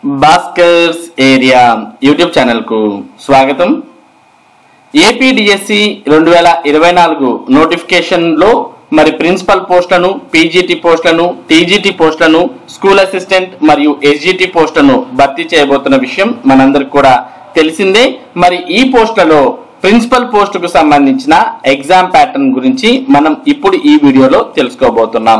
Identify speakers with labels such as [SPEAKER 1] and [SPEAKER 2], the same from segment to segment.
[SPEAKER 1] Bhaskar's area YouTube ఛానల్కు స్వాగతం APDSC రెండు వేల ఇరవై నాలుగు నోటిఫికేషన్లో మరి ప్రిన్సిపల్ పోస్టులను పీజీటీ పోస్టులను టీజీటీ పోస్టులను స్కూల్ అసిస్టెంట్ మరియు ఎస్జిటి పోస్టులను భర్తీ చేయబోతున్న విషయం మనందరికి కూడా తెలిసిందే మరి ఈ పోస్టులలో ప్రిన్సిపల్ పోస్టుకు సంబంధించిన ఎగ్జామ్ ప్యాటర్న్ గురించి మనం ఇప్పుడు ఈ వీడియోలో తెలుసుకోబోతున్నాం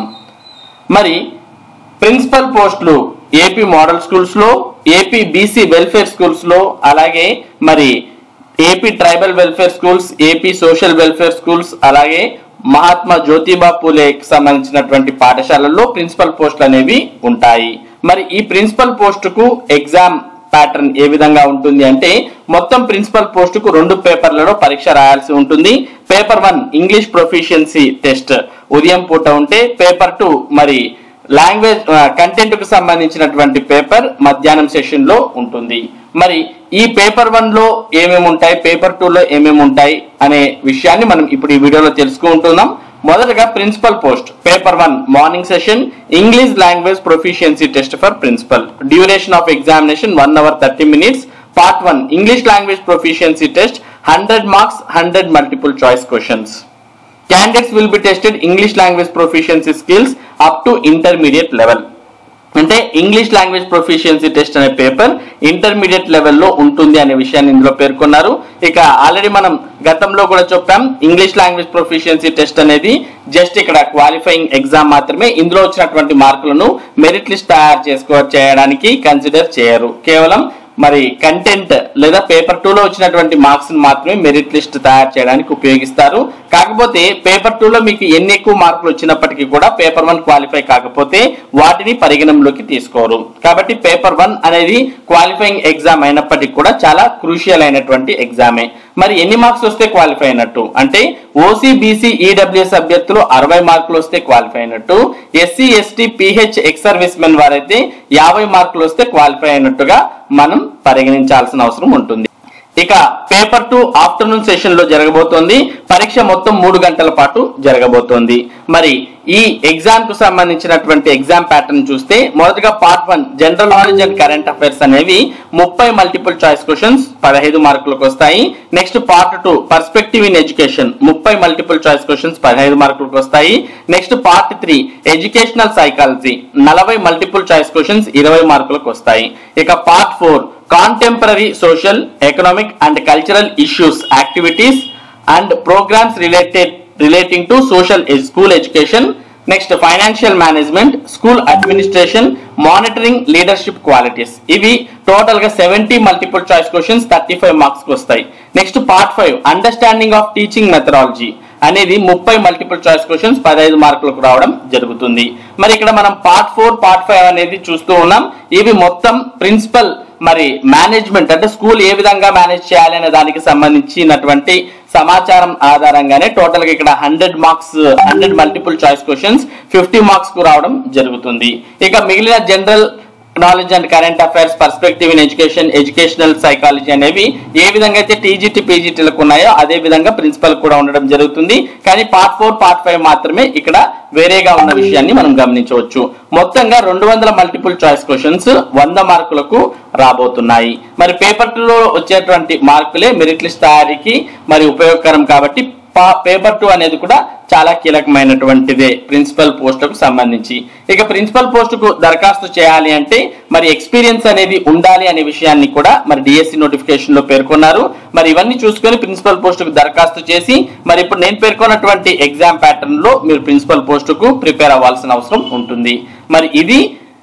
[SPEAKER 1] మరి ప్రిన్సిపల్ పోస్టులు ఏపీ మోడల్ స్కూల్స్ లో ఏపీ బీసీ వెల్ఫేర్ స్కూల్స్ లో అలాగే మరి AP tribal welfare schools AP social welfare schools అలాగే మహాత్మా జ్యోతిబా పూలేకి సంబంధించినటువంటి పాఠశాలల్లో ప్రిన్సిపల్ పోస్టులు అనేవి ఉంటాయి మరి ఈ ప్రిన్సిపల్ పోస్టుకు ఎగ్జామ్ ప్యాటర్న్ ఏ విధంగా ఉంటుంది అంటే మొత్తం ప్రిన్సిపల్ పోస్టుకు రెండు పేపర్లలో పరీక్ష రాయాల్సి ఉంటుంది paper one English proficiency test ఉదయం పూట ఉంటే పేపర్ టూ మరి లాంగ్వేజ్ కంటెంట్ కు సంబంధించినటువంటి పేపర్ మధ్యాహ్నం సెషన్ లో ఉంటుంది మరి ఈ పేపర్ వన్ లో ఏమేమి ఉంటాయి పేపర్ టూ లో ఏమేమి ఉంటాయి అనే విషయాన్ని మనం ఇప్పుడు ఈ వీడియోలో తెలుసుకుంటున్నాం మొదటగా principal post paper one morning session English language proficiency test for principal duration of examination one hour thirty minutes part one English language proficiency test hundred marks hundred multiple choice questions candidates will be tested English language proficiency skills up to intermediate level అంటే English language proficiency test అనే paper intermediate లెవెల్లో ఉంటుంది అనే విషయాన్ని ఇందులో పేర్కొన్నారు ఇక already మనం గతంలో కూడా చెప్పాం ఇంగ్లీష్ లాంగ్వేజ్ ప్రొఫిషియన్సీ టెస్ట్ అనేది జస్ట్ ఇక్కడ క్వాలిఫైయింగ్ ఎగ్జామ్ మాత్రమే ఇందులో వచ్చినటువంటి మార్కులను మెరిట్ లిస్ట్ తయారు చేసుకో చేయడానికి కన్సిడర్ చేయరు కేవలం మరి కంటెంట్ లేదా పేపర్ టూ లో వచ్చినటువంటి మార్క్స్ మాత్రమే మెరిట్ లిస్ట్ తయారు చేయడానికి ఉపయోగిస్తారు కాకపోతే పేపర్ టూ లో మీకు ఎన్ని ఎక్కువ మార్కులు వచ్చినప్పటికీ కూడా పేపర్ వన్ క్వాలిఫై కాకపోతే వాటిని పరిగణనలోకి తీసుకోరు కాబట్టి పేపర్ వన్ అనేది క్వాలిఫైయింగ్ ఎగ్జామ్ అయినప్పటికీ కూడా చాలా క్రూషియల్ అయినటువంటి ఎగ్జామే మరి ఎన్ని మార్క్స్ వస్తే క్వాలిఫై అయినట్టు అంటే ఓసీ బీసీ ఈడబ్ల్యూఎస్ అభ్యర్థులు అరవై మార్కులు వస్తే క్వాలిఫై అయినట్టు SC ST PH ex servicemen వారైతే యాభై మార్కులు వస్తే క్వాలిఫై అయినట్టుగా మనం పరిగణించాల్సిన అవసరం ఉంటుంది ఇక పేపర్ టూ ఆఫ్టర్నూన్ సెషన్ లో జరగబోతోంది పరీక్ష మొత్తం మూడు గంటల పాటు జరగబోతోంది మరి ఈ ఎగ్జామ్ కు సంబంధించినటువంటి ఎగ్జామ్ ప్యాటర్న్ చూస్తే మొదటగా part one general knowledge and current affairs అనేవి ముప్పై మల్టిపుల్ చాయిస్ క్వశ్చన్స్ పదహైదు మార్కులకు వస్తాయి next part two perspective in education ముప్పై మల్టిపుల్ చాయిస్ క్వశ్చన్స్ పదహైదు మార్కులకు వస్తాయి next part three educational psychology నలభై మల్టిపుల్ చాయిస్ క్వశ్చన్స్ ఇరవై మార్కులకు వస్తాయి ఇక part four contemporary social economic and cultural issues activities and programmes related relating to social school education next financial management school administration monitoring leadership qualities ఇవి total గా seventy multiple choice questions thirty five marks వస్తాయి next part five understanding of teaching methodology అనేది ముప్పై multiple choice questions పదహైదు మార్కులకు రావడం జరుగుతుంది మరి ఇక్కడ మనం పార్ట్ ఫోర్ పార్ట్ ఫైవ్ అనేది చూస్తూ ఉన్నాం ఇవి మొత్తం ప్రిన్సిపల్ మరి మేనేజ్మెంట్ అంటే స్కూల్ ఏ విధంగా మేనేజ్ చేయాలి అనే దానికి సంబంధించినటువంటి సమాచారం ఆధారంగానే టోటల్ గా ఇక్కడ hundred marks hundred multiple choice questions fifty marks కు రావడం జరుగుతుంది ఇక మిగిలిన general knowledge and current affairs perspective in education educational psychology అనేవి ఏ విధంగా అయితే టీజీటీ పీజీటీలకు ఉన్నాయో అదే విధంగా ప్రిన్సిపల్ కూడా ఉండడం జరుగుతుంది కానీ పార్ట్ ఫోర్ పార్ట్ ఫైవ్ మాత్రమే ఇక్కడ వేరేగా ఉన్న విషయాన్ని మనం గమనించవచ్చు మొత్తంగా రెండు వందల మల్టిపుల్ చాయిస్ క్వశ్చన్స్ వంద మార్కులకు రాబోతున్నాయి మరి పేపర్ టూ లో వచ్చేటువంటి మార్కులే మెరిట్ లిస్ట్ తయారీకి మరి ఉపయోగకరం కాబట్టి పేపర్ టూ అనేది కూడా చాలా కీలకమైనటువంటిదే ప్రిన్సిపల్ పోస్టులకు సంబంధించి ఇక ప్రిన్సిపల్ పోస్టుకు దరఖాస్తు చేయాలి అంటే మరి ఎక్స్పీరియన్స్ అనేది ఉండాలి అనే విషయాన్ని కూడా మరి డిఎస్సి నోటిఫికేషన్ లో పేర్కొన్నారు మరి ఇవన్నీ చూసుకొని ప్రిన్సిపల్ పోస్టుకు దరఖాస్తు చేసి మరి ఇప్పుడు నేను పేర్కొన్నటువంటి ఎగ్జామ్ ప్యాటర్న్ లో మీరు ప్రిన్సిపల్ పోస్టుకు ప్రిపేర్ అవ్వాల్సిన అవసరం ఉంటుంది మరి ఇది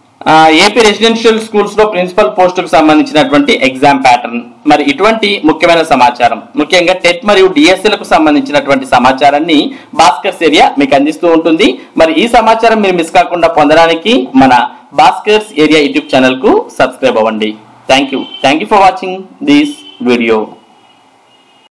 [SPEAKER 1] ఏపీ రెసిడెన్షియల్ స్కూల్స్ లో ప్రిన్సిపల్ పోస్టుకు సంబంధించినటువంటి ఎగ్జామ్ ప్యాటర్న్ మరి ఇటువంటి ముఖ్యమైన సమాచారం ముఖ్యంగా టెట్ మరియు డిఎస్ఎలకు సంబంధించినటువంటి సమాచారాన్ని భాస్కర్స్ ఏరియా మీకు అందిస్తూ ఉంటుంది మరి ఈ సమాచారం మీరు మిస్ కాకుండా పొందడానికి మన భాస్కర్స్ ఏరియా యూట్యూబ్ ఛానల్ కు సబ్స్క్రైబ్ అవ్వండి thank you thank you for watching this video